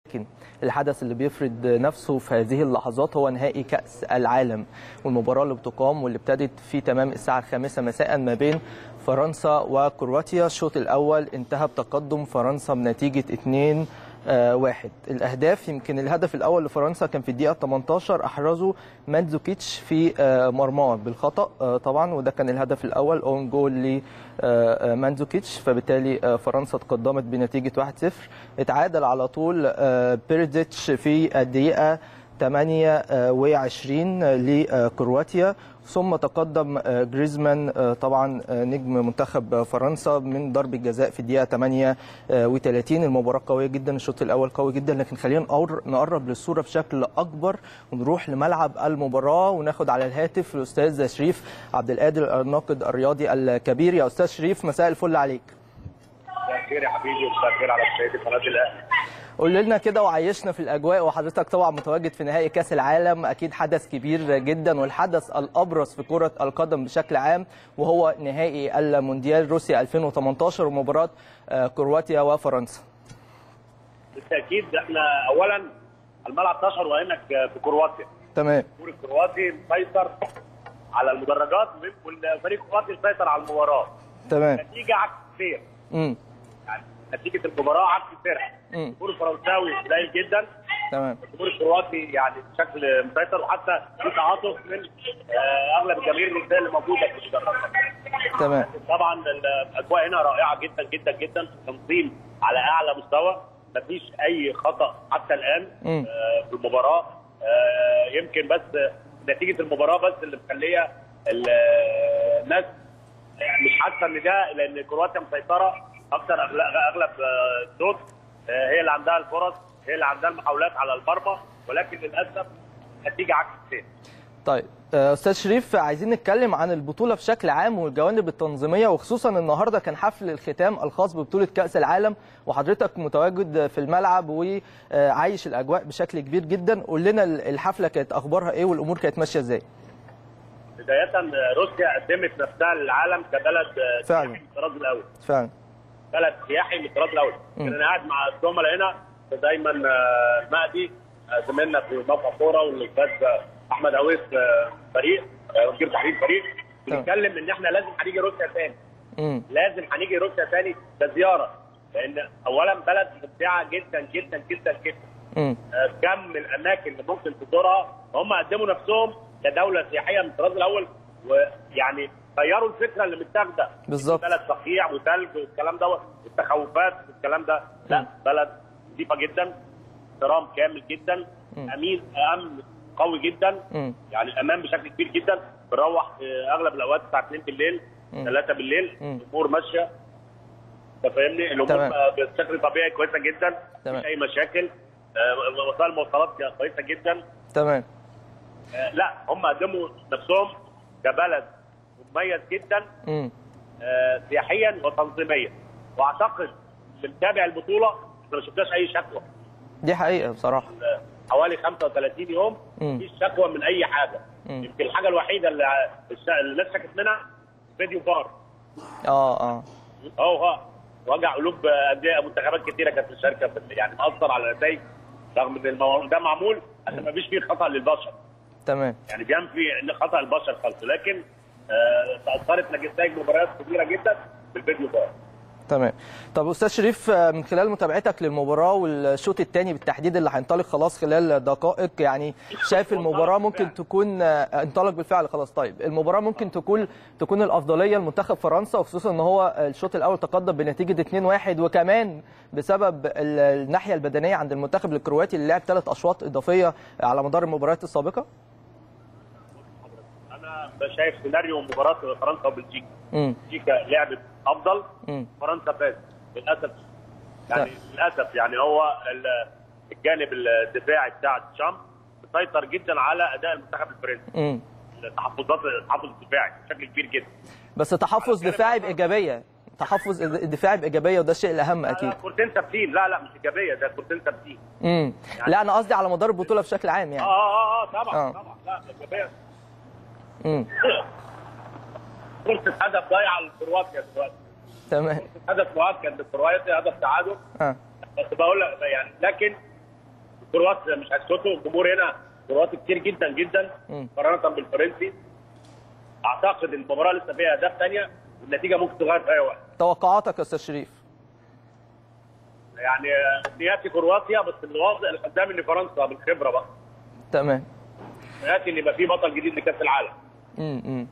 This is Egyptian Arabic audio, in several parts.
لكن الحدث اللي بيفرض نفسه في هذه اللحظات هو نهائي كأس العالم والمباراة اللي بتقام واللي ابتدت في تمام الساعة الخامسة مساء ما بين فرنسا وكرواتيا الشوط الأول انتهى بتقدم فرنسا بنتيجة 2 آه، واحد الأهداف يمكن الهدف الأول لفرنسا كان في الدقيقة 18 أحرزه مانزوكيتش في آه، مرماه بالخطأ آه، طبعا وده كان الهدف الأول أون جول لمانزوكيتش فبالتالي آه، فرنسا تقدمت بنتيجة 1-0 اتعادل على طول آه، بيرزيتش في الدقيقة 28 لكرواتيا ثم تقدم آه، جريزمان آه، طبعا آه، نجم منتخب فرنسا من ضربة جزاء في الدقيقة 38 المباراة قوية جدا الشوط الأول قوي جدا لكن خلينا نقر- نقرب للصورة بشكل أكبر ونروح لملعب المباراة وناخد على الهاتف الأستاذ شريف عبد القادر الناقد الرياضي الكبير يا أستاذ شريف مساء الفل عليك مساء الخير يا حبيبي ومساء الخير على مشاهدي قناه الاهلي قول لنا كده وعيشنا في الاجواء وحضرتك طبعا متواجد في نهائي كاس العالم اكيد حدث كبير جدا والحدث الابرز في كره القدم بشكل عام وهو نهائي المونديال روسيا 2018 ومباراه آه، كرواتيا وفرنسا بالتاكيد احنا اولا الملعب تشعر وانك في كرواتيا تمام الجمهور الكرواتي مسيطر على المدرجات والفريق الكرواتي مسيطر على المباراه تمام نتيجه عكس السير امم يعني نتيجه المباراه عكس الفرق مم. الجمهور الفرنساوي قليل جدا تمام الجمهور الكرواتي يعني بشكل مسيطر وحتى في تعاطف من آه، اغلب الجماهير الروسيه اللي موجوده في المدرجات تمام طبعا الاجواء هنا رائعه جدا جدا جدا تنظيم على اعلى مستوى مفيش اي خطا حتى الان مم. آه، في المباراه آه، يمكن بس نتيجه المباراه بس اللي مخليه ال- الناس مش حاسه ان ده لان كرواتيا مسيطره اكثر اغلب اغلب آه، الصوت آه، هي اللي عندها الفرص هي اللي عندها المحاولات على المرمى ولكن للاسف النتيجه عكس السير طيب آه، استاذ شريف عايزين نتكلم عن البطوله بشكل عام والجوانب التنظيميه وخصوصا النهارده كان حفل الختام الخاص ببطوله كاس العالم وحضرتك متواجد في الملعب وعايش الاجواء بشكل كبير جدا قول لنا الحفله كانت اخبارها ايه والامور كانت ماشيه ازاي بدايه آه، روسيا قدمت نفسها للعالم كبلد آه، فعلا. سياحي من الطراز الاول فعلا بلد سياحي من الطراز الاول مم. انا قاعد مع الزملاء هنا دايما آه، مهدي آه، زميلنا في موقع كوره والاستاذ آه، احمد عويس آه، فريق آه، مدير تحرير فريق تمام. بنتكلم ان احنا لازم هنيجي روسيا تاني امم لازم هنيجي روسيا تاني كزياره لان اولا بلد ممتعه جدا جدا جدا جدا امم آه، كم الاماكن اللي ممكن تزورها هم قدموا نفسهم كدوله سياحيه من الطراز الاول ويعني غيروا الفكره اللي متاخده بالظبط. بلد صقيع وثلج والكلام ده والتخوفات والكلام ده لا مم. بلد نظيفه جدا احترام كامل جدا مم. امين امن قوي جدا امم يعني امان بشكل كبير جدا بنروح في اغلب الاوقات الساعه 2 بالليل مم. 3 بالليل مم. الامور ماشيه انت فاهمني الامور تمام. آه، بشكل طبيعي كويسه جدا تمام. مفيش اي مشاكل آه، وسائل المواصلات كويسه جدا تمام آه، لا هم قدموا نفسهم كبلد مميز جدا امم آه، سياحيا وتنظيميا واعتقد اللي متابع البطوله احنا ما شفناش اي شكوى دي حقيقه بصراحه آه، حوالي 35 يوم مم. مفيش شكوى من اي حاجه مم. يمكن الحاجه الوحيده اللي الش- اللي الناس شكت منها فيديو بار اه اه اهو ها وجع قلوب انديه منتخبات كثيره كانت مشاركه في يعني مأثر على النتائج رغم ان الموضوع ده معمول عشان ما فيش فيه خطا للبشر تمام يعني بينفي ان خطا البشر خالص لكن آه، تاثرت نتائج مباريات كبيره جدا بالفيديو بار تمام طب استاذ شريف آه، من خلال متابعتك للمباراه والشوط الثاني بالتحديد اللي هينطلق خلاص خلال دقائق يعني شايف المباراه ممكن تكون آه، انطلق بالفعل خلاص طيب المباراه ممكن تكون تكون الافضليه لمنتخب فرنسا وخصوصا ان هو الشوط الاول تقدم بنتيجه 2-1 وكمان بسبب ال- الناحيه البدنيه عند المنتخب الكرواتي اللي لعب ثلاث اشواط اضافيه على مدار المباريات السابقه انا شايف سيناريو مباراه فرنسا وبلجيكا امم بلجيكا لعبت افضل امم فرنسا فاز للاسف يعني طيب. للاسف يعني هو ال- الجانب الدفاعي بتاع تشامب مسيطر جدا على اداء المنتخب الفرنسي امم التحفظات التحفظ الدفاعي بشكل كبير جدا بس تحفظ دفاعي بايجابيه تحفظ دفاعي بايجابيه وده الشيء الاهم اكيد لا، كورتين ثابتين لا لا مش ايجابيه ده كورتين ثابتين امم لا انا قصدي على مدار البطوله بشكل عام اه يعني اه اه طبعا آه. طبعا لا ايجابيه امم فرصه هدف ضايعه لكرواتيا دلوقتي تمام هدف مؤكد لكرواتيا هدف تعادل اه بس بقول لك يعني لكن كرواتيا مش هيسكتوا الجمهور هنا كرواتي كتير جدا جدا مم. مقارنه بالفرنسي اعتقد المباراه لسه فيها اهداف ثانيه والنتيجه ممكن تتغير في اي وقت توقعاتك يا استاذ شريف يعني نياتي كرواتيا بس الواضح اللي قدام ان فرنسا بالخبره بقى تمام نياتي ان يبقى في بطل جديد لكاس العالم امم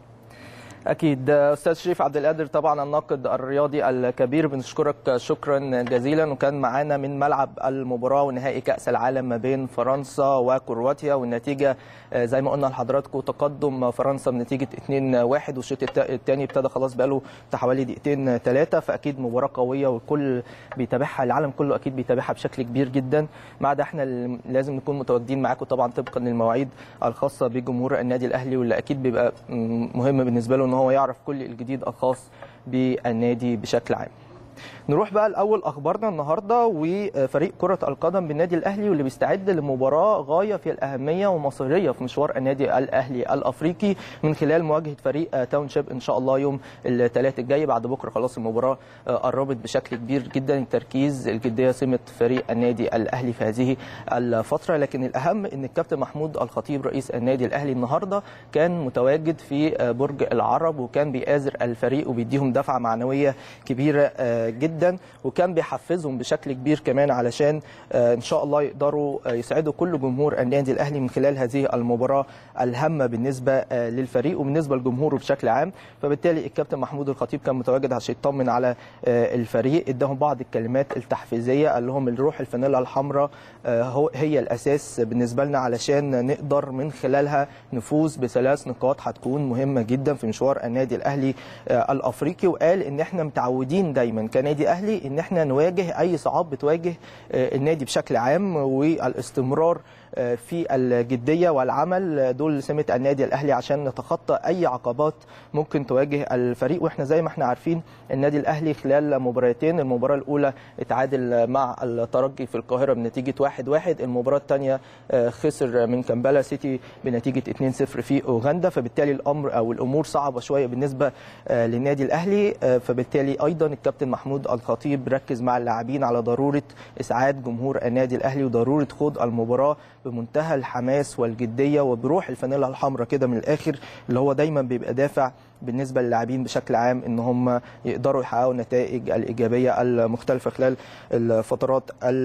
اكيد استاذ شريف عبد القادر طبعا الناقد الرياضي الكبير بنشكرك شكرا جزيلا وكان معانا من ملعب المباراه ونهائي كاس العالم ما بين فرنسا وكرواتيا والنتيجه آه، زي ما قلنا لحضراتكم تقدم فرنسا بنتيجه 2-1 والشوط الثاني ابتدى خلاص بقاله بتاع حوالي دقيقتين ثلاثه فاكيد مباراه قويه والكل بيتابعها العالم كله اكيد بيتابعها بشكل كبير جدا ما عدا احنا اللي لازم نكون متواجدين معاكم طبعا طبقا للمواعيد الخاصه بجمهور النادي الاهلي واللي اكيد بيبقى م- مهم بالنسبه له ان هو يعرف كل الجديد الخاص بالنادي بشكل عام نروح بقى الاول اخبارنا النهارده وفريق كره القدم بالنادي الاهلي واللي بيستعد لمباراه غايه في الاهميه ومصيريه في مشوار النادي الاهلي الافريقي من خلال مواجهه فريق تاونشيب ان شاء الله يوم الثلاث الجاي بعد بكره خلاص المباراه قربت بشكل كبير جدا التركيز الجديه سمه فريق النادي الاهلي في هذه الفتره لكن الاهم ان الكابتن محمود الخطيب رئيس النادي الاهلي النهارده كان متواجد في برج العرب وكان بيآزر الفريق وبيديهم دفعه معنويه كبيره جدا وكان بيحفزهم بشكل كبير كمان علشان ان شاء الله يقدروا يسعدوا كل جمهور النادي الاهلي من خلال هذه المباراه الهامه بالنسبه للفريق وبالنسبه لجمهوره بشكل عام فبالتالي الكابتن محمود الخطيب كان متواجد عشان يطمن على الفريق اداهم بعض الكلمات التحفيزيه قال لهم الروح الفانيلا الحمراء هو هي الاساس بالنسبه لنا علشان نقدر من خلالها نفوز بثلاث نقاط هتكون مهمه جدا في مشوار النادي الاهلي الافريقي وقال ان احنا متعودين دايما كنادي اهلي ان احنا نواجه اي صعاب بتواجه النادي بشكل عام والاستمرار في الجديه والعمل دول سمه النادي الاهلي عشان نتخطى اي عقبات ممكن تواجه الفريق واحنا زي ما احنا عارفين النادي الاهلي خلال مباراتين المباراه الاولى اتعادل مع الترجي في القاهره بنتيجه 1-1 المباراه الثانيه خسر من كامبالا سيتي بنتيجه 2-0 في اوغندا فبالتالي الامر او الامور صعبه شويه بالنسبه للنادي الاهلي فبالتالي ايضا الكابتن محمود الخطيب ركز مع اللاعبين على ضروره اسعاد جمهور النادي الاهلي وضروره خوض المباراه بمنتهى الحماس والجديه وبروح الفانيلا الحمراء كده من الاخر اللي هو دايما بيبقى دافع بالنسبه للاعبين بشكل عام ان هم يقدروا يحققوا النتائج الايجابيه المختلفه خلال الفترات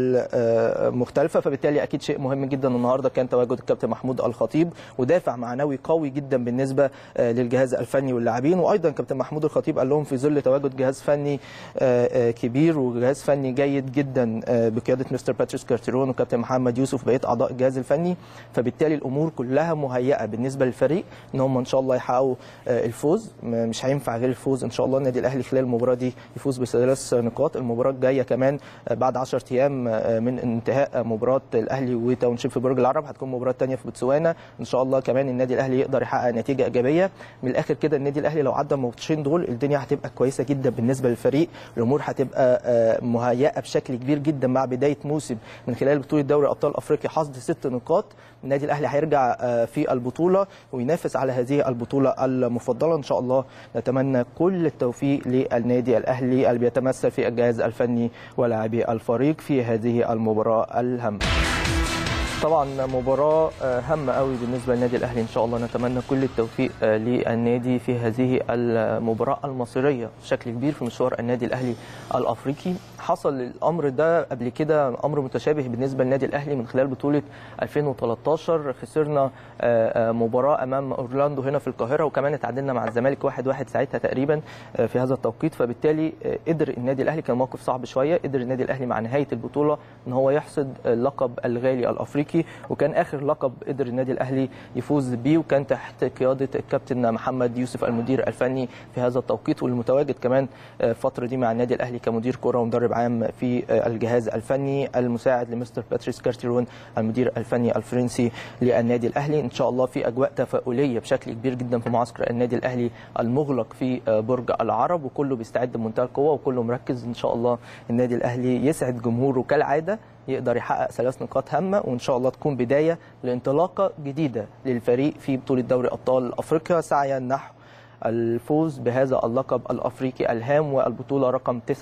المختلفه فبالتالي اكيد شيء مهم جدا النهارده كان تواجد الكابتن محمود الخطيب ودافع معنوي قوي جدا بالنسبه للجهاز الفني واللاعبين وايضا كابتن محمود الخطيب قال لهم في ظل تواجد جهاز فني كبير وجهاز فني جيد جدا بقياده مستر باتريس كارتيرون وكابتن محمد يوسف بقيه اعضاء الجهاز الفني فبالتالي الامور كلها مهيئه بالنسبه للفريق ان هم ان شاء الله يحققوا الفوز مش هينفع غير الفوز ان شاء الله النادي الاهلي خلال المباراه دي يفوز بثلاث نقاط المباراه الجايه كمان بعد 10 ايام من انتهاء مباراه الاهلي وتاونشيب في برج العرب هتكون مباراه ثانيه في بوتسوانا ان شاء الله كمان النادي الاهلي يقدر يحقق نتيجه ايجابيه من الاخر كده النادي الاهلي لو عدى الماتشين دول الدنيا هتبقى كويسه جدا بالنسبه للفريق الامور هتبقى مهيئه بشكل كبير جدا مع بدايه موسم من خلال بطوله دوري ابطال افريقيا حصد ست نقاط النادي الاهلي هيرجع في البطوله وينافس على هذه البطوله المفضله ان شاء الله نتمنى كل التوفيق للنادي الاهلي اللي بيتمثل في الجهاز الفني ولاعبي الفريق في هذه المباراه الهامه طبعا مباراة هامة قوي بالنسبة للنادي الأهلي إن شاء الله نتمنى كل التوفيق للنادي في هذه المباراة المصيرية بشكل كبير في مشوار النادي الأهلي الأفريقي حصل الأمر ده قبل كده أمر متشابه بالنسبة للنادي الأهلي من خلال بطولة 2013 خسرنا مباراة أمام أورلاندو هنا في القاهرة وكمان اتعادلنا مع الزمالك 1-1 ساعتها تقريبا في هذا التوقيت فبالتالي قدر النادي الأهلي كان موقف صعب شوية قدر النادي الأهلي مع نهاية البطولة إن هو يحصد اللقب الغالي الأفريقي وكان اخر لقب قدر النادي الاهلي يفوز بيه وكان تحت قياده الكابتن محمد يوسف المدير الفني في هذا التوقيت والمتواجد كمان الفتره دي مع النادي الاهلي كمدير كره ومدرب عام في الجهاز الفني المساعد لمستر باتريس كارتيرون المدير الفني الفرنسي للنادي الاهلي ان شاء الله في اجواء تفاؤليه بشكل كبير جدا في معسكر النادي الاهلي المغلق في برج العرب وكله بيستعد بمنتهى القوه وكله مركز ان شاء الله النادي الاهلي يسعد جمهوره كالعاده يقدر يحقق ثلاث نقاط هامه وان شاء الله تكون بدايه لانطلاقه جديده للفريق في بطوله دوري ابطال افريقيا سعيا نحو الفوز بهذا اللقب الافريقي الهام والبطوله رقم تسعه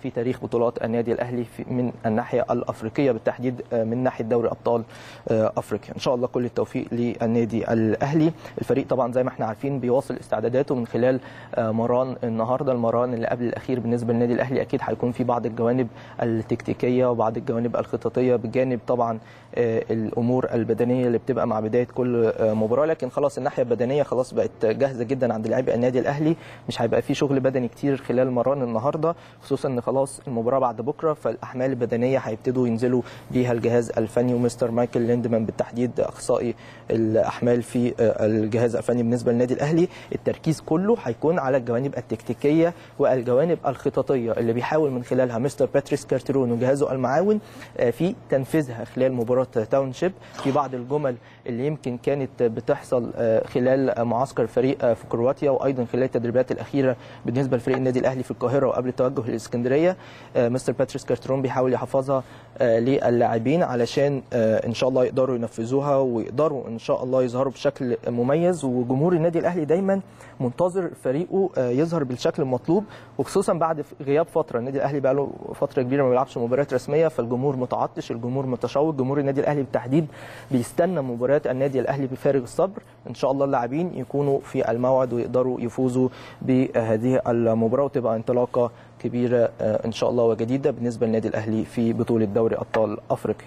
في تاريخ بطولات النادي الاهلي من الناحيه الافريقيه بالتحديد من ناحيه دوري ابطال افريقيا ان شاء الله كل التوفيق للنادي الاهلي الفريق طبعا زي ما احنا عارفين بيواصل استعداداته من خلال مران النهارده المران اللي قبل الاخير بالنسبه للنادي الاهلي اكيد هيكون في بعض الجوانب التكتيكيه وبعض الجوانب الخططيه بجانب طبعا الامور البدنيه اللي بتبقى مع بدايه كل مباراه لكن خلاص الناحيه البدنيه خلاص بقت جاهزه جدا عند لاعبي النادي الاهلي مش هيبقى في شغل بدني كتير خلال مران النهارده خصوصا ان خلاص المباراه بعد بكره فالاحمال البدنيه هيبتدوا ينزلوا بيها الجهاز الفني ومستر مايكل ليندمان بالتحديد اخصائي الاحمال في الجهاز الفني بالنسبه للنادي الاهلي التركيز كله هيكون على الجوانب التكتيكيه والجوانب الخططيه اللي بيحاول من خلالها مستر باتريس كارترون وجهازه المعاون في تنفيذها خلال مباراه تاونشيب في بعض الجمل اللي يمكن كانت بتحصل خلال معسكر الفريق في كرواتيا وايضا خلال التدريبات الاخيره بالنسبه لفريق النادي الاهلي في القاهره وقبل التوجه للاسكندريه مستر باتريس كارترون بيحاول يحفظها للاعبين علشان ان شاء الله يقدروا ينفذوها ويقدروا ان شاء الله يظهروا بشكل مميز وجمهور النادي الاهلي دايما منتظر فريقه يظهر بالشكل المطلوب وخصوصا بعد غياب فتره النادي الاهلي بقى له فتره كبيره ما بيلعبش مباريات رسميه فالجمهور متعطش الجمهور متشوق جمهور النادي الاهلي بالتحديد بيستنى مباريات النادي الاهلي بفارغ الصبر ان شاء الله اللاعبين يكونوا في الموعد ويقدروا يفوزوا بهذه المباراه وتبقى انطلاقه كبيره ان شاء الله وجديده بالنسبه للنادي الاهلي في بطوله دوري ابطال افريقيا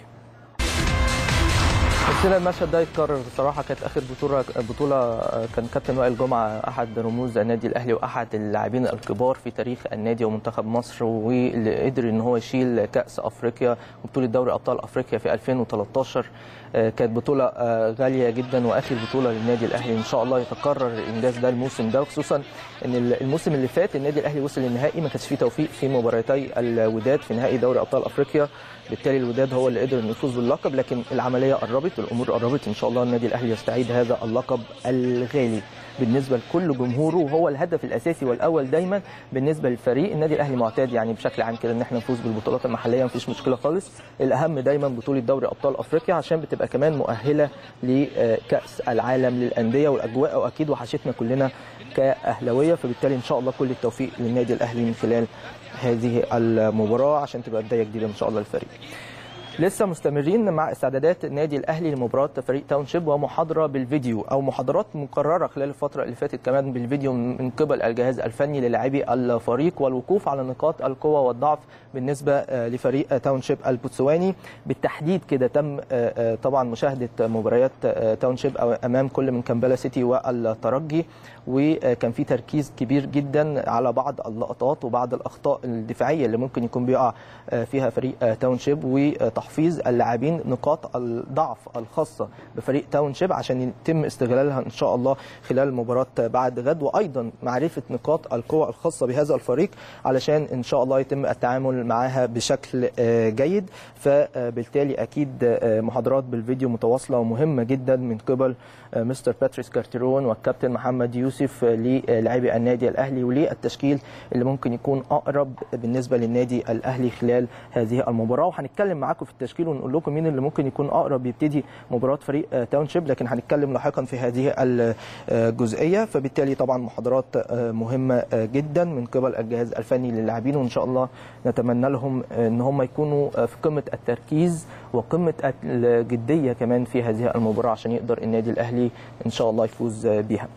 كده المشهد ده يتكرر بصراحه كانت اخر بطوله بطوله كان كابتن وائل جمعه احد رموز النادي الاهلي واحد اللاعبين الكبار في تاريخ النادي ومنتخب مصر واللي قدر ان هو يشيل كاس افريقيا وبطوله دوري ابطال افريقيا في 2013 كانت بطوله غاليه جدا واخر بطوله للنادي الاهلي ان شاء الله يتكرر الانجاز ده الموسم ده وخصوصا ان الموسم اللي فات النادي الاهلي وصل للنهائي ما كانش فيه توفيق في مباراتي الوداد في نهائي دوري ابطال افريقيا بالتالي الوداد هو اللي قدر انه يفوز باللقب لكن العمليه قربت والامور قربت ان شاء الله النادي الاهلي يستعيد هذا اللقب الغالي بالنسبه لكل جمهوره وهو الهدف الاساسي والاول دايما بالنسبه للفريق النادي الاهلي معتاد يعني بشكل عام كده ان احنا نفوز بالبطولات المحليه مفيش مشكله خالص الاهم دايما بطوله دوري ابطال افريقيا عشان بتبقى كمان مؤهله لكاس العالم للانديه والاجواء واكيد وحشتنا كلنا كاهلاويه فبالتالي ان شاء الله كل التوفيق للنادي الاهلي من خلال هذه المباراه عشان تبقى بدايه جديده ان شاء الله للفريق لسه مستمرين مع استعدادات النادي الاهلي لمباراه فريق تاونشيب ومحاضره بالفيديو او محاضرات مقرره خلال الفتره اللي فاتت كمان بالفيديو من قبل الجهاز الفني للاعبي الفريق والوقوف على نقاط القوه والضعف بالنسبه لفريق تاونشيب البوتسواني بالتحديد كده تم طبعا مشاهده مباريات تاونشيب امام كل من كامبالا سيتي والترجي وكان في تركيز كبير جدا على بعض اللقطات وبعض الاخطاء الدفاعيه اللي ممكن يكون بيقع فيها فريق تاونشيب وتحفيظ اللاعبين نقاط الضعف الخاصه بفريق تاونشيب عشان يتم استغلالها ان شاء الله خلال مباراه بعد غد وايضا معرفه نقاط القوه الخاصه بهذا الفريق علشان ان شاء الله يتم التعامل معها بشكل جيد فبالتالي اكيد محاضرات بالفيديو متواصله ومهمه جدا من قبل مستر باتريس كارتيرون والكابتن محمد يوسف للاعبي النادي الاهلي وللتشكيل اللي ممكن يكون اقرب بالنسبه للنادي الاهلي خلال هذه المباراه وهنتكلم معاكم في التشكيل ونقول لكم مين اللي ممكن يكون اقرب يبتدي مباراه فريق تاونشيب لكن هنتكلم لاحقا في هذه الجزئيه فبالتالي طبعا محاضرات مهمه جدا من قبل الجهاز الفني للاعبين وان شاء الله نتمنى لهم ان هم يكونوا في قمه التركيز وقمه الجديه كمان في هذه المباراه عشان يقدر النادي الاهلي ان شاء الله يفوز بها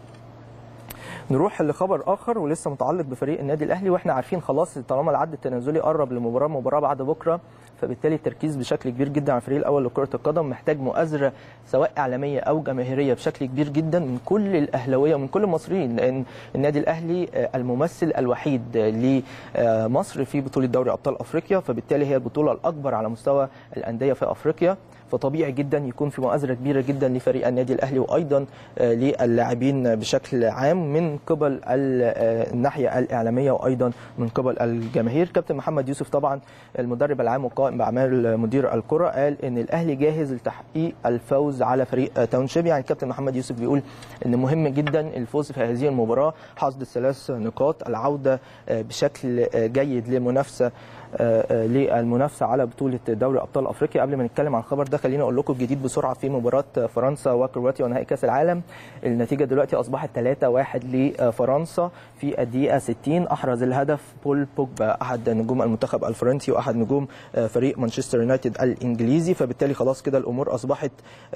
نروح لخبر اخر ولسه متعلق بفريق النادي الاهلي واحنا عارفين خلاص طالما العد التنازلي قرب لمباراه مباراه بعد بكره فبالتالي التركيز بشكل كبير جدا على الفريق الاول لكره القدم محتاج مؤازره سواء اعلاميه او جماهيريه بشكل كبير جدا من كل الاهلاويه ومن كل المصريين لان النادي الاهلي الممثل الوحيد لمصر في بطوله دوري ابطال افريقيا فبالتالي هي البطوله الاكبر على مستوى الانديه في افريقيا فطبيعي جدا يكون في مؤازره كبيره جدا لفريق النادي الاهلي وايضا للاعبين بشكل عام من قبل الناحيه الاعلاميه وايضا من قبل الجماهير كابتن محمد يوسف طبعا المدرب العام وقائم باعمال مدير الكره قال ان الاهلي جاهز لتحقيق الفوز على فريق تاونشيب يعني كابتن محمد يوسف بيقول ان مهم جدا الفوز في هذه المباراه حصد الثلاث نقاط العوده بشكل جيد للمنافسه للمنافسه على بطوله دوري ابطال افريقيا قبل ما نتكلم عن الخبر ده خليني اقول لكم الجديد بسرعه في مباراه فرنسا وكرواتيا ونهائي كاس العالم النتيجه دلوقتي اصبحت 3-1 لفرنسا في الدقيقه 60 احرز الهدف بول بوجبا احد نجوم المنتخب الفرنسي واحد نجوم فريق مانشستر يونايتد الانجليزي فبالتالي خلاص كده الامور اصبحت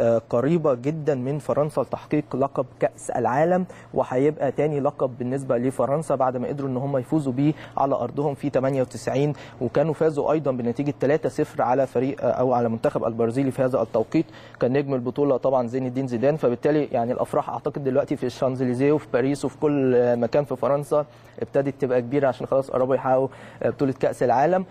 قريبه جدا من فرنسا لتحقيق لقب كاس العالم وهيبقى تاني لقب بالنسبه لفرنسا بعد ما قدروا ان هم يفوزوا بيه على ارضهم في 98 وكانوا فازوا ايضا بنتيجه 3-0 على فريق او على منتخب البرازيلي في هذا التوقيت كان نجم البطوله طبعا زين الدين زيدان فبالتالي يعني الافراح اعتقد دلوقتي في الشانزليزيه وفي باريس وفي كل مكان في فرنسا ابتدت تبقى كبيره عشان خلاص قربوا يحققوا بطوله كاس العالم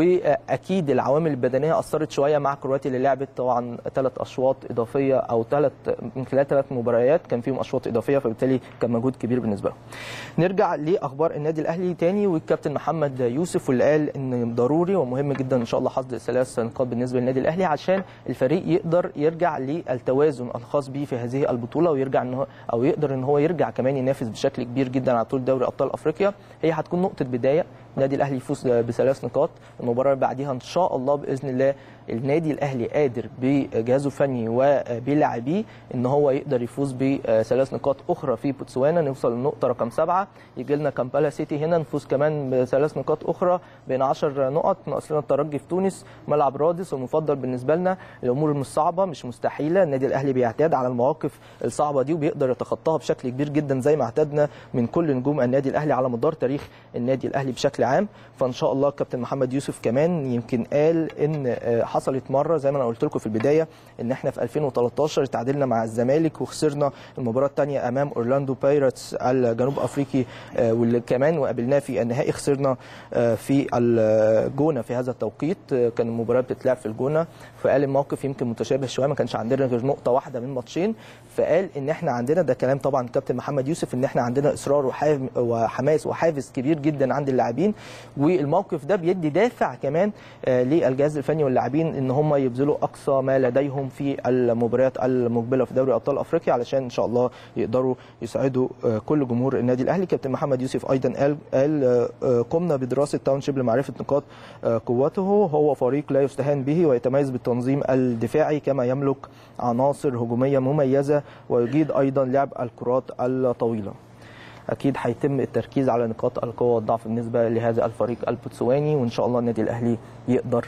واكيد العوامل البدنيه اثرت شويه مع كرواتيا اللي لعبت طبعا ثلاث اشواط اضافيه او ثلاث من خلال ثلاث مباريات كان فيهم اشواط اضافيه فبالتالي كان مجهود كبير بالنسبه لهم. نرجع لاخبار النادي الاهلي تاني والكابتن محمد يوسف واللي قال ان ضروري ومهم جدا ان شاء الله حصد ثلاث نقاط بالنسبه للنادي الاهلي عشان الفريق يقدر يرجع للتوازن الخاص به في هذه البطوله ويرجع ان هو او يقدر ان هو يرجع كمان ينافس بشكل كبير جدا على بطوله دوري ابطال افريقيا هي هتكون نقطه بدايه النادي الاهلي يفوز بثلاث نقاط المباراه اللي بعديها ان شاء الله باذن الله النادي الاهلي قادر بجهازه الفني وبلاعبيه ان هو يقدر يفوز بثلاث نقاط اخرى في بوتسوانا نوصل للنقطه رقم سبعه يجي لنا كامبالا سيتي هنا نفوز كمان بثلاث نقاط اخرى بين 10 نقط ناقص لنا الترجي في تونس ملعب رادس والمفضل بالنسبه لنا الامور مش صعبه مش مستحيله النادي الاهلي بيعتاد على المواقف الصعبه دي وبيقدر يتخطاها بشكل كبير جدا زي ما اعتدنا من كل نجوم النادي الاهلي على مدار تاريخ النادي الاهلي بشكل عام فان شاء الله كابتن محمد يوسف كمان يمكن قال ان حصلت مره زي ما انا قلت لكم في البدايه ان احنا في 2013 تعادلنا مع الزمالك وخسرنا المباراه الثانيه امام اورلاندو بايرتس الجنوب افريقي واللي كمان وقابلناه في النهائي خسرنا في الجونه في هذا التوقيت كان المباراه بتتلعب في الجونه فقال الموقف يمكن متشابه شويه ما كانش عندنا غير نقطه واحده من ماتشين فقال ان احنا عندنا ده كلام طبعا كابتن محمد يوسف ان احنا عندنا اصرار وحماس وحافز كبير جدا عند اللاعبين والموقف ده بيدي دافع كمان للجهاز الفني واللاعبين ان هم يبذلوا اقصى ما لديهم في المباريات المقبله في دوري ابطال افريقيا علشان ان شاء الله يقدروا يسعدوا كل جمهور النادي الاهلي كابتن محمد يوسف ايضا قال قال قمنا بدراسه تاونشيب لمعرفه نقاط قوته هو فريق لا يستهان به ويتميز بالتنظيم الدفاعي كما يملك عناصر هجوميه مميزه ويجيد ايضا لعب الكرات الطويله اكيد هيتم التركيز على نقاط القوه والضعف بالنسبه لهذا الفريق البوتسواني وان شاء الله النادي الاهلي يقدر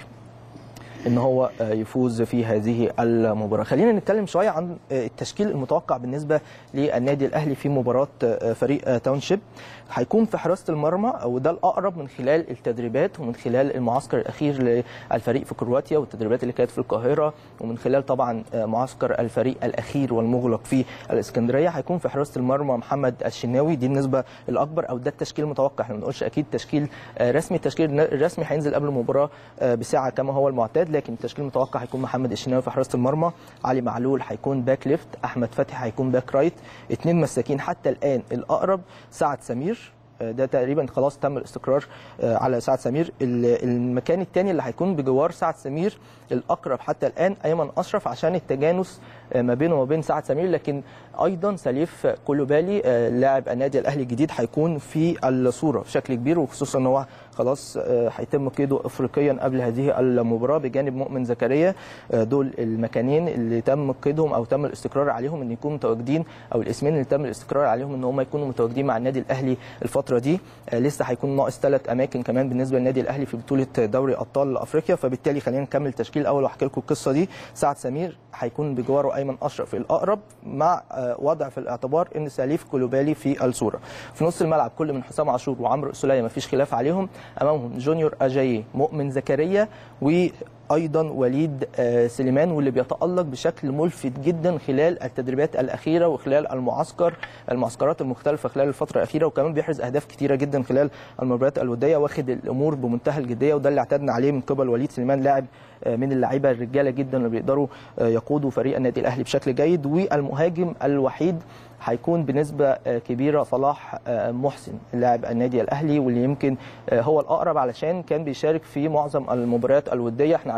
ان هو يفوز في هذه المباراه خلينا نتكلم شويه عن التشكيل المتوقع بالنسبه للنادي الاهلي في مباراه فريق تاونشيب هيكون في حراسه المرمى وده الاقرب من خلال التدريبات ومن خلال المعسكر الاخير للفريق في كرواتيا والتدريبات اللي كانت في القاهره ومن خلال طبعا معسكر الفريق الاخير والمغلق في الاسكندريه هيكون في حراسه المرمى محمد الشناوي دي النسبه الاكبر او ده التشكيل المتوقع احنا ما بنقولش اكيد تشكيل رسمي التشكيل الرسمي هينزل قبل المباراه بساعه كما هو المعتاد لكن التشكيل المتوقع هيكون محمد الشناوي في حراسه المرمى علي معلول هيكون باك ليفت احمد فتحي هيكون باك رايت اثنين مساكين حتى الان الاقرب سعد سمير ده تقريبا خلاص تم الاستقرار على سعد سمير المكان الثاني اللي هيكون بجوار سعد سمير الاقرب حتى الان ايمن اشرف عشان التجانس ما بينه وما بين سعد سمير لكن ايضا سليف كولوبالي لاعب النادي الاهلي الجديد هيكون في الصوره بشكل كبير وخصوصا ان هو خلاص هيتم قيده افريقيا قبل هذه المباراه بجانب مؤمن زكريا دول المكانين اللي تم قيدهم او تم الاستقرار عليهم ان يكونوا متواجدين او الاسمين اللي تم الاستقرار عليهم ان هم يكونوا متواجدين مع النادي الاهلي الفتره دي لسه هيكون ناقص ثلاث اماكن كمان بالنسبه للنادي الاهلي في بطوله دوري ابطال افريقيا فبالتالي خلينا نكمل التشكيل الاول واحكي لكم القصه دي سعد سمير هيكون بجواره ايمن اشرف الاقرب مع وضع في الاعتبار ان سليف كولوبالي في الصوره في نص الملعب كل من حسام عاشور وعمرو سلية ما فيش خلاف عليهم امامهم جونيور اجايي مؤمن زكريا و ايضا وليد سليمان واللي بيتالق بشكل ملفت جدا خلال التدريبات الاخيره وخلال المعسكر المعسكرات المختلفه خلال الفتره الاخيره وكمان بيحرز اهداف كثيره جدا خلال المباريات الوديه واخد الامور بمنتهى الجديه وده اللي اعتدنا عليه من قبل وليد سليمان لاعب من اللعيبه الرجاله جدا اللي بيقدروا يقودوا فريق النادي الاهلي بشكل جيد والمهاجم الوحيد هيكون بنسبه كبيره صلاح محسن لاعب النادي الاهلي واللي يمكن هو الاقرب علشان كان بيشارك في معظم المباريات الوديه احنا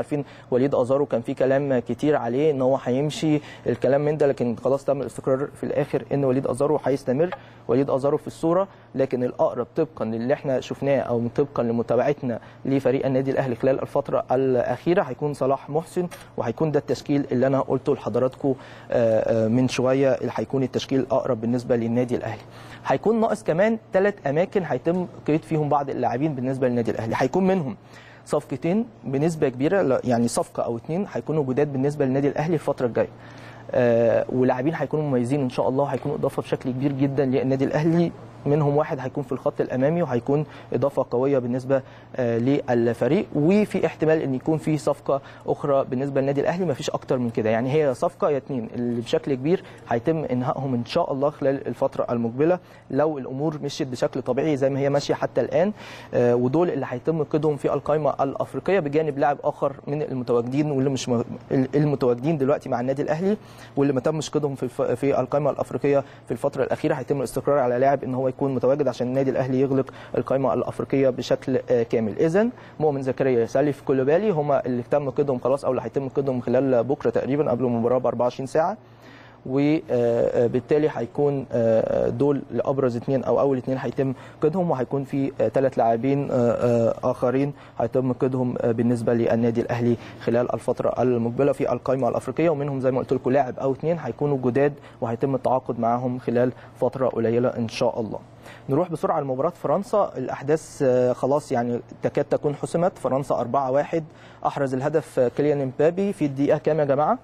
عارفين وليد ازارو كان في كلام كتير عليه ان هو هيمشي الكلام من ده لكن خلاص تم الاستقرار في الاخر ان وليد ازارو هيستمر وليد ازارو في الصوره لكن الاقرب طبقا للي احنا شفناه او طبقا لمتابعتنا لفريق النادي الاهلي خلال الفتره الاخيره هيكون صلاح محسن وهيكون ده التشكيل اللي انا قلته لحضراتكم من شويه اللي هيكون التشكيل الاقرب بالنسبه للنادي الاهلي هيكون ناقص كمان ثلاث اماكن هيتم قيد فيهم بعض اللاعبين بالنسبه للنادي الاهلي هيكون منهم صفقتين بنسبه كبيره يعني صفقه او اثنين هيكونوا جداد بالنسبه للنادي الاهلي الفتره الجايه آه ولاعبين هيكونوا مميزين ان شاء الله هيكونوا اضافه بشكل كبير جدا للنادي الاهلي منهم واحد هيكون في الخط الامامي وهيكون اضافه قويه بالنسبه آه للفريق وفي احتمال ان يكون في صفقه اخرى بالنسبه للنادي الاهلي مفيش اكتر من كده يعني هي صفقه يا اتنين اللي بشكل كبير هيتم انهائهم ان شاء الله خلال الفتره المقبله لو الامور مشيت بشكل طبيعي زي ما هي ماشيه حتى الان آه ودول اللي هيتم قيدهم في القائمه الافريقيه بجانب لاعب اخر من المتواجدين واللي مش م... المتواجدين دلوقتي مع النادي الاهلي واللي ما تمش قيدهم في الف... في القائمه الافريقيه في الفتره الاخيره هيتم الاستقرار على لاعب ان هو يكون متواجد عشان النادي الاهلي يغلق القائمه الافريقيه بشكل كامل اذا مؤمن زكريا سالف كولوبالي هم اللي تم قيدهم خلاص او اللي هيتم قيدهم خلال بكره تقريبا قبل المباراه ب 24 ساعه وبالتالي هيكون دول لابرز اثنين او اول اثنين هيتم قيدهم وهيكون في ثلاث لاعبين اخرين هيتم قيدهم بالنسبه للنادي الاهلي خلال الفتره المقبله في القائمه الافريقيه ومنهم زي ما قلت لكم لاعب او اثنين هيكونوا جداد وهيتم التعاقد معاهم خلال فتره قليله ان شاء الله. نروح بسرعه لمباراه فرنسا الاحداث خلاص يعني تكاد تكون حسمت فرنسا 4-1 احرز الهدف كيليان امبابي في الدقيقه كام يا جماعه؟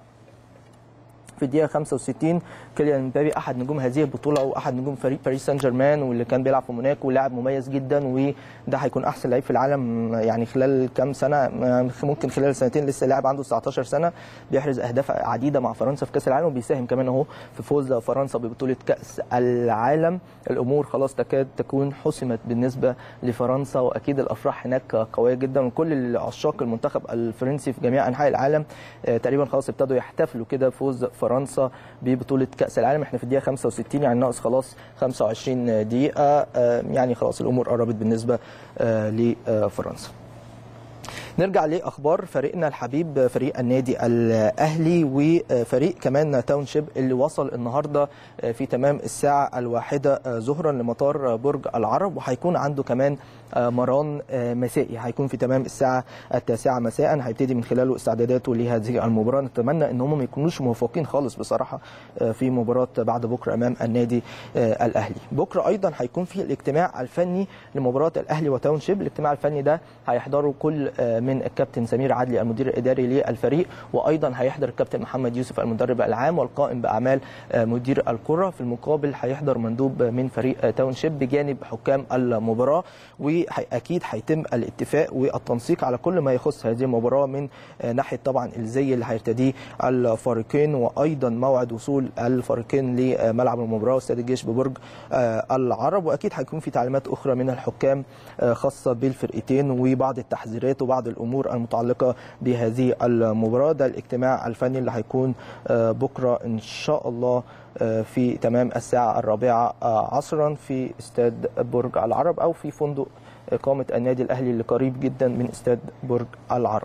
في الدقيقه 65 كيليان امبابي احد نجوم هذه البطوله واحد نجوم فريق باريس سان جيرمان واللي كان بيلعب في موناكو ولاعب مميز جدا وده هيكون احسن لعيب في العالم يعني خلال كام سنه ممكن خلال سنتين لسه لاعب عنده 19 سنه بيحرز اهداف عديده مع فرنسا في كاس العالم وبيساهم كمان اهو في فوز فرنسا ببطوله كاس العالم الامور خلاص تكاد تكون حسمت بالنسبه لفرنسا واكيد الافراح هناك قويه جدا وكل عشاق المنتخب الفرنسي في جميع انحاء العالم تقريبا خلاص ابتدوا يحتفلوا كده فوز فرنسا ببطوله كاس العالم احنا في الدقيقه 65 يعني ناقص خلاص 25 دقيقه يعني خلاص الامور قربت بالنسبه لفرنسا نرجع لاخبار فريقنا الحبيب فريق النادي الاهلي وفريق كمان تاونشيب اللي وصل النهارده في تمام الساعه الواحده ظهرا لمطار برج العرب وهيكون عنده كمان مران مسائي هيكون في تمام الساعه التاسعه مساء هيبتدي من خلاله استعداداته لهذه المباراه نتمنى ان هم ما يكونوش موفقين خالص بصراحه في مباراه بعد بكره امام النادي الاهلي بكره ايضا هيكون في الاجتماع الفني لمباراه الاهلي وتاونشيب الاجتماع الفني ده هيحضره كل من الكابتن سمير عدلي المدير الاداري للفريق وايضا هيحضر الكابتن محمد يوسف المدرب العام والقائم باعمال مدير الكره في المقابل هيحضر مندوب من فريق تاونشيب بجانب حكام المباراه واكيد هيتم الاتفاق والتنسيق على كل ما يخص هذه المباراه من ناحيه طبعا الزي اللي هيرتديه الفريقين وايضا موعد وصول الفريقين لملعب المباراه واستاد الجيش ببرج العرب واكيد هيكون في تعليمات اخرى من الحكام خاصه بالفرقتين وبعض التحذيرات وبعض الامور المتعلقه بهذه المباراه ده الاجتماع الفني اللي هيكون بكره ان شاء الله في تمام الساعه الرابعه عصرا في استاد برج العرب او في فندق اقامه النادي الاهلي اللي قريب جدا من استاد برج العرب.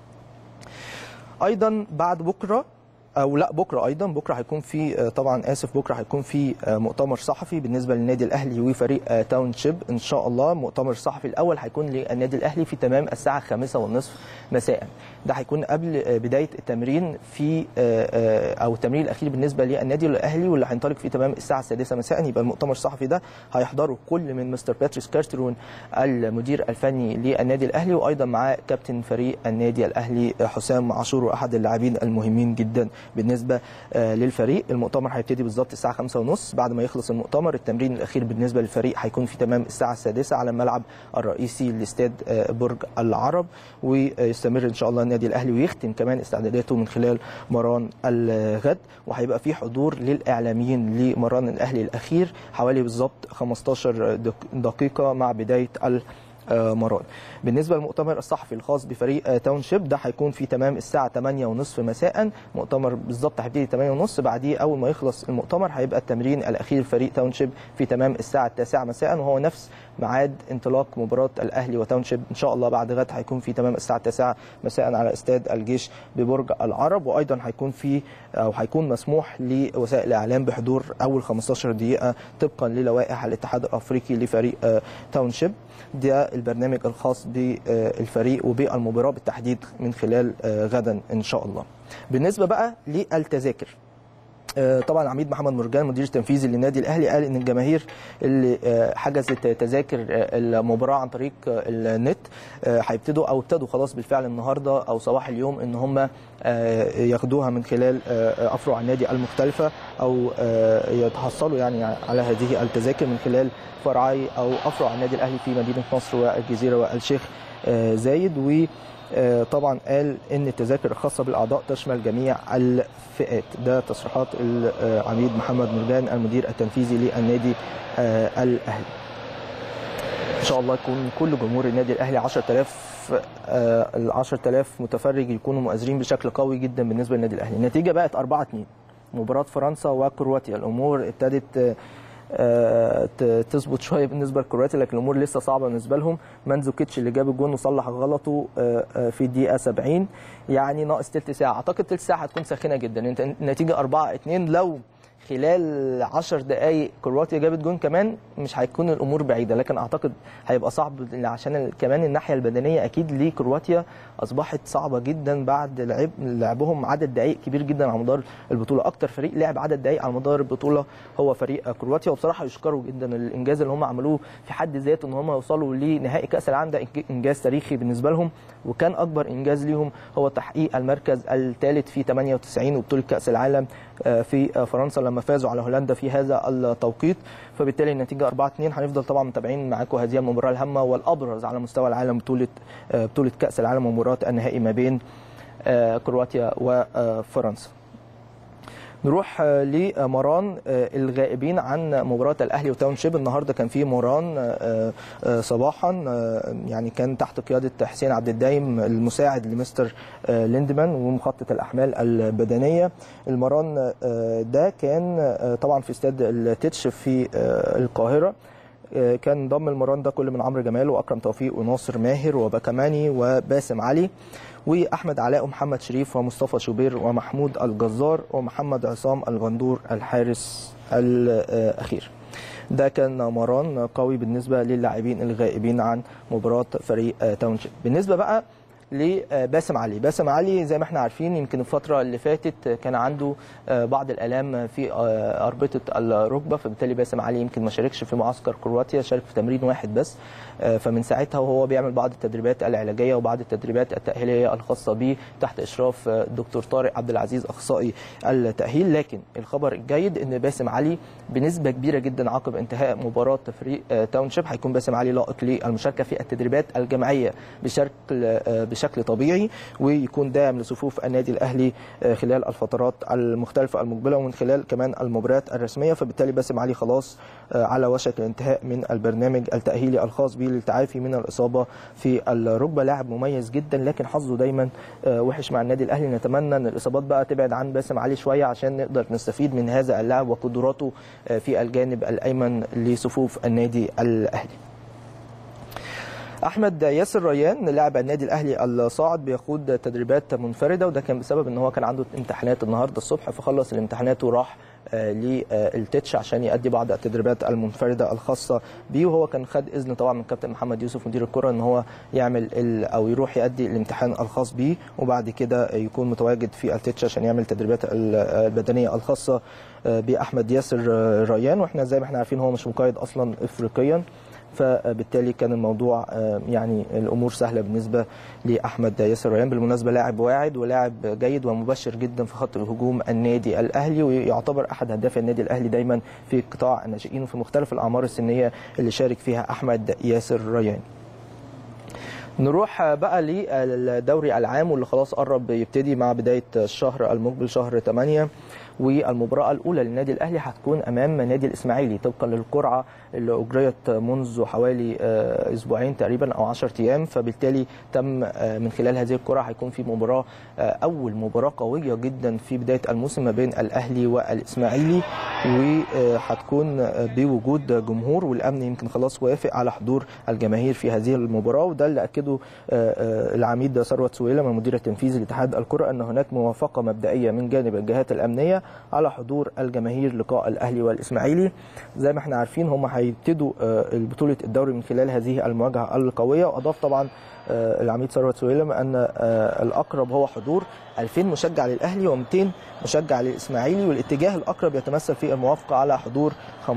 ايضا بعد بكره او لا بكره ايضا بكره هيكون في طبعا اسف بكره هيكون في مؤتمر صحفي بالنسبه للنادي الاهلي وفريق تاون شيب ان شاء الله المؤتمر الصحفي الاول هيكون للنادي الاهلي في تمام الساعه الخامسة والنصف مساء ده هيكون قبل بدايه التمرين في او التمرين الاخير بالنسبه للنادي الاهلي واللي هينطلق في تمام الساعه السادسة مساء يبقى المؤتمر الصحفي ده هيحضره كل من مستر باتريس كارترون المدير الفني للنادي الاهلي وايضا معاه كابتن فريق النادي الاهلي حسام عاشور واحد اللاعبين المهمين جدا بالنسبه للفريق المؤتمر هيبتدي بالظبط الساعه 5:30 بعد ما يخلص المؤتمر التمرين الاخير بالنسبه للفريق هيكون في تمام الساعه السادسة على الملعب الرئيسي لاستاد برج العرب ويستمر ان شاء الله النادي الاهلي ويختم كمان استعداداته من خلال مران الغد وهيبقى في حضور للاعلاميين لمران الاهلي الاخير حوالي بالظبط 15 دقيقه مع بدايه مران بالنسبه للمؤتمر الصحفي الخاص بفريق تاونشيب ده هيكون في تمام الساعه 8:30 مساء مؤتمر بالظبط هيبتدي 8:30 بعديه اول ما يخلص المؤتمر هيبقى التمرين الاخير فريق تاونشيب في تمام الساعه 9 مساء وهو نفس ميعاد انطلاق مباراه الاهلي وتاونشيب ان شاء الله بعد غد هيكون في تمام الساعه 9 مساء على استاد الجيش ببرج العرب وايضا هيكون في او هيكون مسموح لوسائل الاعلام بحضور اول 15 دقيقه طبقا للوائح الاتحاد الافريقي لفريق تاونشيب ده البرنامج الخاص بالفريق وبالمباراه بالتحديد من خلال غدا ان شاء الله بالنسبه بقى للتذاكر طبعا عميد محمد مرجان مدير التنفيذي للنادي الاهلي قال ان الجماهير اللي حجزت تذاكر المباراه عن طريق النت هيبتدوا او ابتدوا خلاص بالفعل النهارده او صباح اليوم ان هم ياخدوها من خلال افرع النادي المختلفه او يتحصلوا يعني على هذه التذاكر من خلال فرعي او افرع النادي الاهلي في مدينه نصر والجزيره والشيخ زايد و طبعا قال ان التذاكر الخاصه بالاعضاء تشمل جميع الفئات ده تصريحات العميد محمد مرجان المدير التنفيذي للنادي الاهلي ان شاء الله يكون كل جمهور النادي الاهلي 10000 ال 10000 متفرج يكونوا مؤازرين بشكل قوي جدا بالنسبه للنادي الاهلي النتيجه بقت 4 2 مباراه فرنسا وكرواتيا الامور ابتدت تظبط شويه بالنسبه لكرواتيا لكن الامور لسه صعبه بالنسبه لهم مانزوكيتش اللي جاب الجون وصلح غلطه في الدقيقه 70 يعني ناقص ثلث ساعه اعتقد ثلث ساعه هتكون ساخنه جدا انت النتيجه 4 2 لو خلال 10 دقائق كرواتيا جابت جون كمان مش هيكون الامور بعيده لكن اعتقد هيبقى صعب عشان كمان الناحيه البدنيه اكيد لكرواتيا اصبحت صعبه جدا بعد لعب لعبهم عدد دقائق كبير جدا على مدار البطوله اكتر فريق لعب عدد دقائق على مدار البطوله هو فريق كرواتيا وبصراحه يشكروا جدا الانجاز اللي هم عملوه في حد ذاته ان هم يوصلوا لنهائي كاس العالم ده انجاز تاريخي بالنسبه لهم وكان اكبر انجاز ليهم هو تحقيق المركز الثالث في 98 وبطوله كاس العالم في فرنسا لما فازوا على هولندا في هذا التوقيت فبالتالي النتيجه 4 2 هنفضل طبعا متابعين معاكم هذه المباراه الهامه والابرز على مستوى العالم بطوله بطوله كاس العالم ومباراه النهائي ما بين كرواتيا وفرنسا نروح لمران الغائبين عن مباراة الأهلي وتاونشيب النهارده كان في مران صباحا يعني كان تحت قيادة حسين عبد الدايم المساعد لمستر ليندمان ومخطط الأحمال البدنية المران ده كان طبعا في استاد التتش في القاهرة كان ضم المران ده كل من عمرو جمال واكرم توفيق وناصر ماهر وبكماني وباسم علي واحمد علاء ومحمد شريف ومصطفى شوبير ومحمود الجزار ومحمد عصام الغندور الحارس الاخير ده كان مران قوي بالنسبه للاعبين الغائبين عن مباراه فريق تاونشيب بالنسبه بقى لباسم علي باسم علي زي ما احنا عارفين يمكن الفترة اللي فاتت كان عنده بعض الآلام في أربطة الركبة فبالتالي باسم علي يمكن ما شاركش في معسكر كرواتيا شارك في تمرين واحد بس فمن ساعتها وهو بيعمل بعض التدريبات العلاجية وبعض التدريبات التأهيلية الخاصة به تحت إشراف دكتور طارق عبد العزيز أخصائي التأهيل لكن الخبر الجيد إن باسم علي بنسبة كبيرة جدا عقب انتهاء مباراة فريق تاونشيب هيكون باسم علي لائق للمشاركة في التدريبات الجماعية بشكل بشكل طبيعي ويكون داعم لصفوف النادي الاهلي خلال الفترات المختلفه المقبله ومن خلال كمان المباريات الرسميه فبالتالي باسم علي خلاص على وشك الانتهاء من البرنامج التاهيلي الخاص به للتعافي من الاصابه في الركبه لاعب مميز جدا لكن حظه دايما وحش مع النادي الاهلي نتمنى ان الاصابات بقى تبعد عن باسم علي شويه عشان نقدر نستفيد من هذا اللاعب وقدراته في الجانب الايمن لصفوف النادي الاهلي احمد ياسر ريان لاعب النادي الاهلي الصاعد بيخوض تدريبات منفرده وده كان بسبب ان هو كان عنده امتحانات النهارده الصبح فخلص الامتحانات وراح للتتش عشان يؤدي بعض التدريبات المنفرده الخاصه بيه وهو كان خد اذن طبعا من كابتن محمد يوسف مدير الكره ان هو يعمل او يروح يؤدي الامتحان الخاص بيه وبعد كده يكون متواجد في التتش عشان يعمل التدريبات البدنيه الخاصه باحمد ياسر ريان واحنا زي ما احنا عارفين هو مش مقيد اصلا افريقيا فبالتالي كان الموضوع يعني الامور سهله بالنسبه لاحمد ياسر ريان بالمناسبه لاعب واعد ولاعب جيد ومبشر جدا في خط الهجوم النادي الاهلي ويعتبر احد هداف النادي الاهلي دايما في قطاع الناشئين وفي مختلف الاعمار السنيه اللي شارك فيها احمد ياسر ريان نروح بقى للدوري العام واللي خلاص قرب يبتدي مع بدايه الشهر المقبل شهر 8 والمباراه الاولى للنادي الاهلي هتكون امام نادي الاسماعيلي طبقا للقرعه اللي اجريت منذ حوالي آه، اسبوعين تقريبا او 10 ايام فبالتالي تم آه، من خلال هذه القرعه هيكون في مباراه آه، اول مباراه قويه جدا في بدايه الموسم ما بين الاهلي والاسماعيلي وهتكون بوجود جمهور والامن يمكن خلاص وافق على حضور الجماهير في هذه المباراه وده اللي اكده آه، آه، العميد ثروت سويلم المدير التنفيذي لاتحاد الكره ان هناك موافقه مبدئيه من جانب الجهات الامنيه على حضور الجماهير لقاء الاهلي والاسماعيلي زي ما احنا عارفين هم هيبتدوا آه، بطوله الدوري من خلال هذه المواجهه القويه واضاف طبعا آه، العميد ثروت سويلم ان آه، الاقرب هو حضور 2000 مشجع للاهلي و200 مشجع للاسماعيلي والاتجاه الاقرب يتمثل في الموافقه على حضور 15%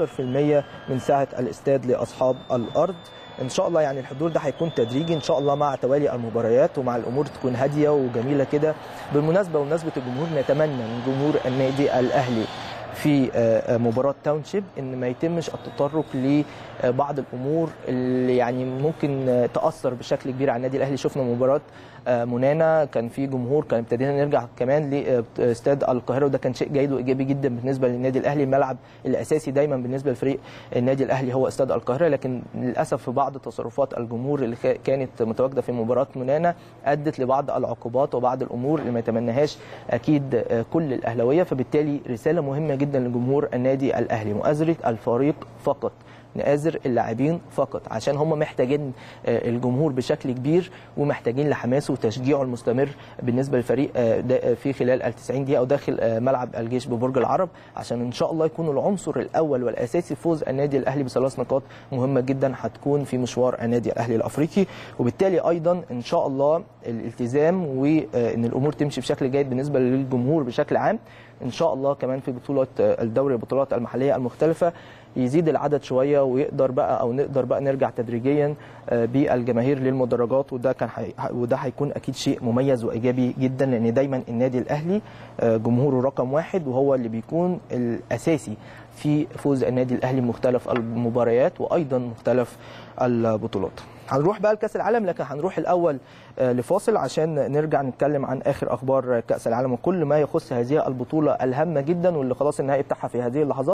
من سعه الاستاد لاصحاب الارض ان شاء الله يعني الحضور ده هيكون تدريجي ان شاء الله مع توالي المباريات ومع الامور تكون هاديه وجميله كده بالمناسبه بمناسبه الجمهور نتمنى من جمهور النادي الاهلي في آه، آه، مباراه تاونشيب ان ما يتمش التطرق لبعض الامور اللي يعني ممكن آه، تاثر بشكل كبير على النادي الاهلي شفنا مباراه آه، منانا كان في جمهور كان ابتدينا نرجع كمان لاستاد القاهره وده كان شيء جيد وايجابي جدا بالنسبه للنادي الاهلي الملعب الاساسي دايما بالنسبه لفريق النادي الاهلي هو استاد القاهره لكن للاسف في بعض تصرفات الجمهور اللي كا- كانت متواجده في مباراه منانا ادت لبعض العقوبات وبعض الامور اللي ما يتمناهاش اكيد آه، كل الاهلاويه فبالتالي رساله مهمه جدا لجمهور النادي الاهلي مؤازره الفريق فقط نآزر اللاعبين فقط عشان هم محتاجين آه، الجمهور بشكل كبير ومحتاجين لحماسه وتشجيعه المستمر بالنسبه للفريق آه، دا- في خلال ال 90 دقيقه وداخل آه، ملعب الجيش ببرج العرب عشان ان شاء الله يكون العنصر الاول والاساسي فوز النادي الاهلي بثلاث نقاط مهمه جدا هتكون في مشوار النادي الاهلي الافريقي وبالتالي ايضا ان شاء الله الالتزام وان الامور تمشي بشكل جيد بالنسبه للجمهور بشكل عام ان شاء الله كمان في بطوله آه، الدوري البطولات المحليه المختلفه يزيد العدد شويه ويقدر بقى او نقدر بقى نرجع تدريجيا آه، بالجماهير للمدرجات وده كان حي... وده هيكون اكيد شيء مميز وايجابي جدا لان دايما النادي الاهلي آه، جمهوره رقم واحد وهو اللي بيكون الاساسي في فوز النادي الاهلي بمختلف المباريات وايضا مختلف البطولات. هنروح بقى لكاس العالم لكن هنروح الاول آه، لفاصل عشان نرجع نتكلم عن اخر اخبار كاس العالم وكل ما يخص هذه البطوله الهامه جدا واللي خلاص النهائي بتاعها في هذه اللحظات